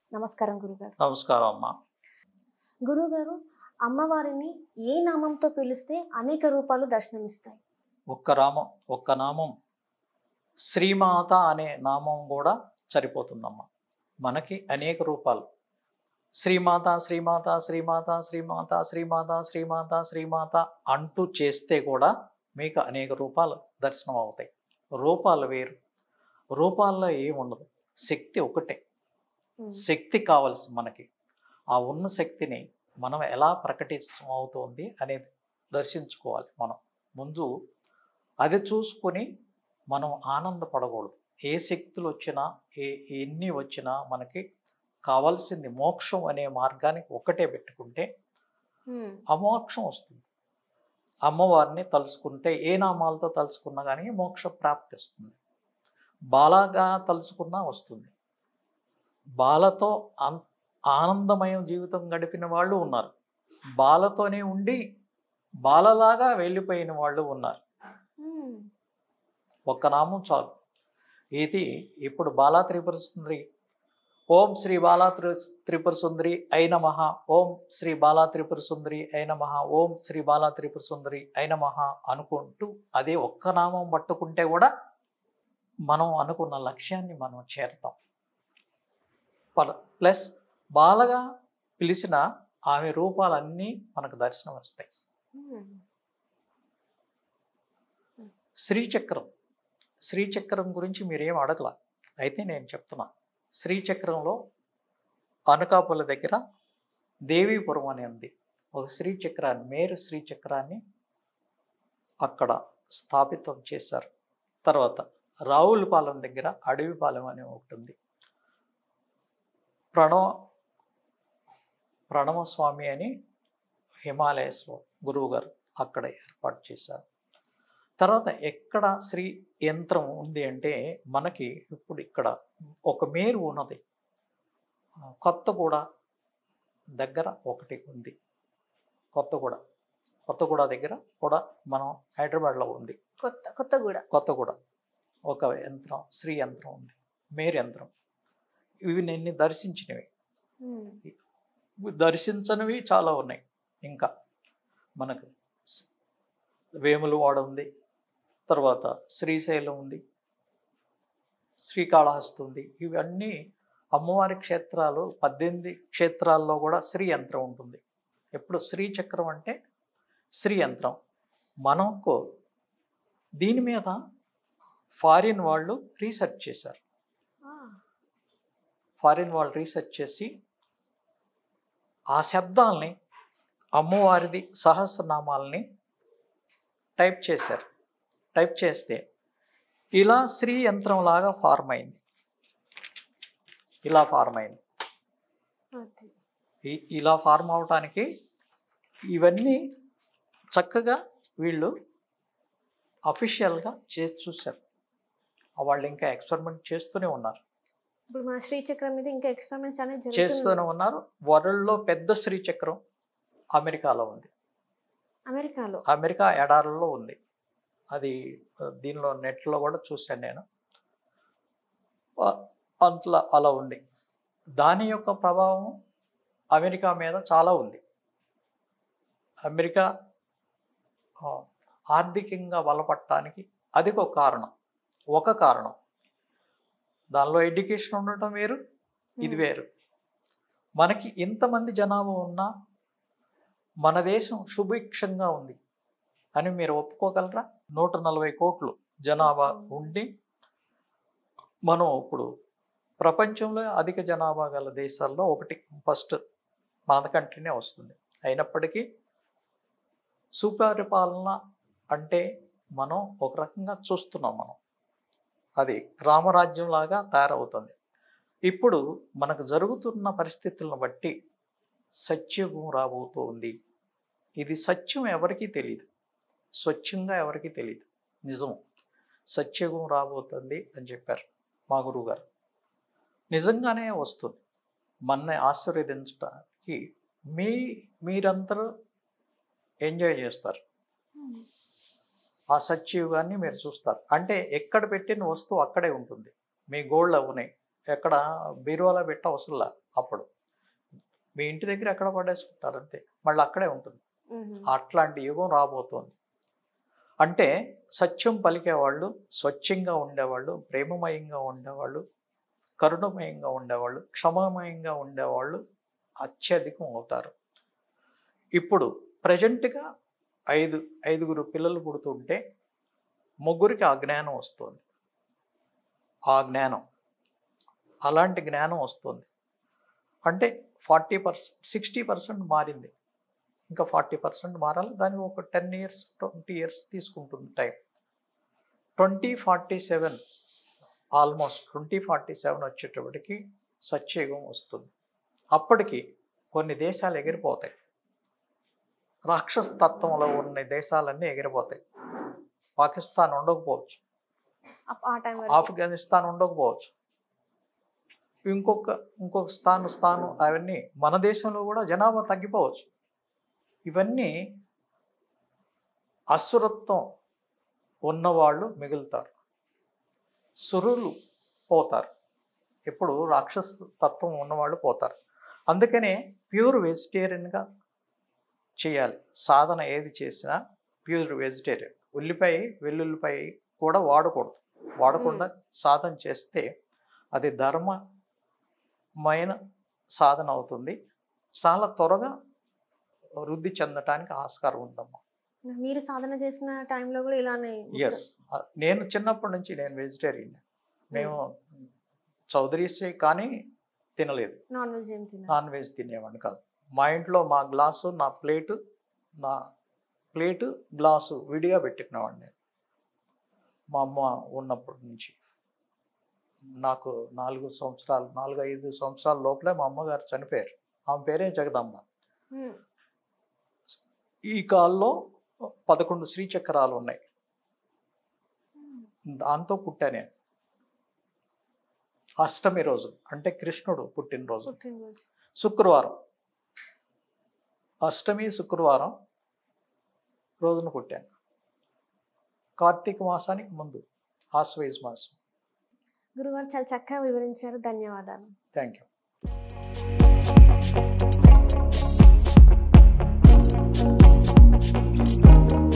నమస్కారం గురుగారు నమస్కారం అమ్మా గురుగారు అమ్మవారిని ఏ నామంతో పిలిస్తే అనేక రూపాలు దర్శనమిస్తాయి ఒక్క రామం ఒక్క నామం శ్రీమాత అనే నామం కూడా సరిపోతుందమ్మా మనకి అనేక రూపాలు శ్రీమాత శ్రీమాత శ్రీమాత శ్రీమాత శ్రీమాత శ్రీమాత శ్రీమాత అంటూ చేస్తే కూడా మీకు అనేక రూపాలు దర్శనం అవుతాయి రూపాలు వేరు రూపాల్లో ఏముండదు శక్తి ఒకటే ఉమ్, శక్తి కావాల్సి మనకి ఆ ఉన్న శక్తిని మనం ఎలా ప్రకటించడం అవుతుంది అనేది దర్శించుకోవాలి మనం ముందు అది చూసుకొని మనం ఆనందపడకూడదు ఏ శక్తులు వచ్చినా ఏ ఎన్ని వచ్చినా మనకి కావాల్సింది మోక్షం అనే మార్గానికి ఒకటే పెట్టుకుంటే ఉమ్, ఆ మోక్షం వస్తుంది అమ్మవారిని తలుచుకుంటే ఏ నామాలతో తలుచుకున్నా కానీ మోక్ష ప్రాప్తి వస్తుంది బాలాగా తలుచుకున్నా వస్తుంది బాలతో అన్ ఆనందమయం జీవితం గడిపిన వాళ్ళు ఉన్నారు బాలతోనే ఉండి బాలలాగా వెళ్ళిపోయిన వాళ్ళు ఉన్నారు ఉమ్, ఒక్క నామం చాలు ఇది ఇప్పుడు బాలా త్రిపుర సుందరి ఓం శ్రీ బాలా త్రి త్రిపుర సుందరి అయిన మహా ఓం శ్రీ బాలా త్రిపుర సుందరి అయిన మహా ఓం శ్రీ బాలా త్రిపుర సుందరి అయిన మహా అనుకుంటూ అదే ఒక్క నామం పట్టుకుంటే కూడా మనం అనుకున్న లక్ష్యాన్ని మనం చేరుతాం ప్లస్ బాలగా పిలిచిన ఆమె రూపాలన్నీ మనకు దర్శనం వస్తాయి ఉమ్, శ్రీచక్రం శ్రీచక్రం గురించి మీరేం అడగల అయితే నేను చెప్తున్నా శ్రీచక్రంలో అనకాపల్లి దగ్గర దేవీపురం అని ఉంది ఒక శ్రీచక్రాన్ని మేరు శ్రీచక్రాన్ని అక్కడ స్థాపితం చేశారు తర్వాత రావులపాలెం దగ్గర అడవిపాలెం అని ఒకటి ఉంది ప్రణవ ప్రణవస్వామి అని హిమాలయస్లో గురువు గారు అక్కడ ఏర్పాటు చేశారు తర్వాత ఎక్కడ శ్రీ యంత్రం ఉంది అంటే మనకి ఇప్పుడు ఇక్కడ ఒక మేరు ఉన్నది కొత్తగూడ దగ్గర ఒకటి ఉంది కొత్తగూడ కొత్తగూడ దగ్గర కూడా మనం హైదరాబాద్లో ఉంది కొత్త కొత్తగూడ కొత్తగూడ ఒక యంత్రం శ్రీ యంత్రం ఉంది మేరు యంత్రం ఇవి నేను దర్శించినవి ఉమ్, దర్శించనివి చాలా ఉన్నాయి ఇంకా మనకు స్- వేములవాడ ఉంది తర్వాత శ్రీశైలం ఉంది శ్రీకాళహస్తి ఉంది ఇవన్నీ అమ్మవారి క్షేత్రాలు పద్దెనిమిది క్షేత్రాల్లో కూడా శ్రీ యంత్రం ఉంటుంది ఎప్పుడు శ్రీచక్రం అంటే శ్రీ యంత్రం మనకు దీని మీద ఫారిన్ వాళ్ళు రీసెర్చ్ చేశారు ఆ, ఫారిన్ వాళ్ళు రీసెర్చ్ చేసి ఆ శబ్దాల్ని అమ్మవారిది సహస్రనామాల్ని టైప్ చేశారు టైప్ చేస్తే ఇలా శ్రీ యంత్రం లాగా ఫార్మ్ అయింది ఇలా ఫార్మ్ అయింది అది. ఈ- ఇలా ఫార్మ్ అవటానికి ఇవన్నీ చక్కగా వీళ్ళు అఫీషియల్గా చేసి చూశారు వాళ్ళు ఇంకా ఎక్స్పెరిమెంట్ చేస్తూనే ఉన్నారు ఇప్పుడు మన శ్రీచక్రం మీద ఇంకా ఎక్స్పెరిమెంట్స్ అనేది చేస్తూనే జరుగుతుంది ఉన్నారు వరల్డ్లో పెద్ద శ్రీచక్రం అమెరికాలో ఉంది అమెరికాలో అమెరికా ఎడారుల్లో ఉంది అది ఆ, దీనిలో నెట్లో కూడా చూశాను నేను ఆ, అంతలా అలా ఉంది దాని యొక్క ప్రభావం అమెరికా మీద చాలా ఉంది అమెరికా ఆ, ఆర్థికంగా బలపడటానికి అది ఒక కారణం ఒక కారణం దానిలో ఎడ్యుకేషన్ ఉండటం వేరు ఇది ఉమ్, వేరు మనకి ఇంతమంది జనాభా ఉన్నా మన దేశం సుభిక్షంగా ఉంది అని మీరు ఒప్పుకోగలరా నూట నలభై కోట్లు జనాభా ఉండి మనం ఇప్పుడు ప్రపంచంలో అధిక జనాభా గల దేశాల్లో ఒకటి ఫస్ట్ మన కంట్రీనే వస్తుంది అయినప్పటికీ సుపరిపాలన అంటే మనం ఒక రకంగా చూస్తున్నాం మనం అది రామరాజ్యం లాగా తయారవుతుంది ఇప్పుడు మనకు జరుగుతున్న పరిస్థితులను బట్టి సత్యుగం రాబోతోంది ఇది సత్యం ఎవరికీ తెలియదు స్వచ్ఛంగా ఎవరికీ తెలియదు నిజం సత్యుగం రాబోతుంది అని చెప్పారు మా గురువు గారు నిజంగానే వస్తుంది మన్ని ఆశీర్వదించడానికి మీ మీరందరూ ఎంజాయ్ చేస్తారు ఉమ్, ఆ సత్యయుగాన్ని మీరు చూస్తారు అంటే ఎక్కడ పెట్టిన వస్తువు అక్కడే ఉంటుంది మీ గోల్డ్ అవునాయి ఎక్కడ బీరువాలో పెట్ట అవసరంలా అప్పుడు మీ ఇంటి దగ్గర ఎక్కడ పడేసుకుంటారు అంతే మళ్ళీ అక్కడే ఉంటుంది మ్మ్. అట్లాంటి యుగం రాబోతోంది అంటే సత్యం పలికేవాళ్ళు స్వచ్ఛంగా ఉండేవాళ్ళు ప్రేమమయంగా ఉండేవాళ్ళు కరుణమయంగా ఉండేవాళ్ళు క్షమమయంగా ఉండేవాళ్ళు అత్యధికం అవుతారు ఇప్పుడు ప్రజెంట్గా ఐదు ఐదుగురు పిల్లలు పుడుతుంటే ముగ్గురికి ఆ జ్ఞానం వస్తుంది ఆ జ్ఞానం అలాంటి జ్ఞానం వస్తుంది అంటే ఫార్టీ పర్సెంట్ సిక్స్టీ పర్సెంట్ మారింది ఇంకా ఫార్టీ పర్సెంట్ మారాలి దానికి ఒక టెన్ ఇయర్స్ ట్వంటీ ఇయర్స్ తీసుకుంటుంది time twenty forty seven almost twenty forty seven వచ్చేటప్పటికి సత్యయుగం వస్తుంది అప్పటికి కొన్ని దేశాలు ఎగిరిపోతాయి రాక్షస తత్వంలో ఉన్న దేశాలన్నీ ఎగిరిపోతాయి పాకిస్తాన్ ఉండకపోవచ్చు అప్- ఆ టైం ఆఫ్ఘనిస్తాన్ ఉండకపోవచ్చు ఇంకొక ఇంకొక స్థాను స్థానం అవన్నీ మన దేశంలో కూడా జనాభా తగ్గిపోవచ్చు ఇవన్నీ అసురత్వం ఉన్నవాళ్ళు మిగులుతారు సురులు పోతారు ఇప్పుడు రాక్షస తత్వం ఉన్నవాళ్ళు పోతారు అందుకనే ప్యూర్ వెజిటేరియన్గా చేయాలి సాధన ఏది చేసినా ప్యూర్ వెజిటేరియన్ ఉల్లిపాయ వెల్లుల్లిపాయ కూడా వాడకూడదు వాడకుండా సాధన చేస్తే అది ధర్మమైన సాధన అవుతుంది చాలా త్వరగా వృద్ధి చెందటానికి ఆస్కారం ఉందమ్మా మీరు సాధన చేసిన టైంలో కూడా ఇలానే ఎస్ నేను చిన్నప్పటి నుంచి నేను వెజిటేరియన్ మేము చౌదరీసే కానీ తినలేదు నాన్ వెజ్ ఏం తిన్నారు నాన్ వెజ్ తినేవాడిని కాదు మా ఇంట్లో మా గ్లాసు నా ప్లేటు నా ప్లేటు గ్లాసు విడిగా పెట్టుకునేవాడిని నేను మా అమ్మ ఉన్నప్పటి నుంచి నాకు నాలుగు సంవత్సరాలు నాలుగు ఐదు సంవత్సరాల లోపలే మా అమ్మగారు చనిపోయారు ఆమె పేరే జగదమ్మ మ్మ్. ఈ కాల్లో పదకొండు శ్రీచక్రాలు ఉన్నాయి దాంతో పుట్టా నేను అష్టమి రోజు అంటే కృష్ణుడు పుట్టినరోజు పుట్టినరోజు శుక్రవారం అష్టమి శుక్రవారం రోజున పుట్టాను కార్తీక మాసానికి ముందు ఆశ్వయుజ్ మాసం గురుగారు చాలా చక్కగా వివరించారు ధన్యవాదాలు థ్యాంక్ యూ Thank you.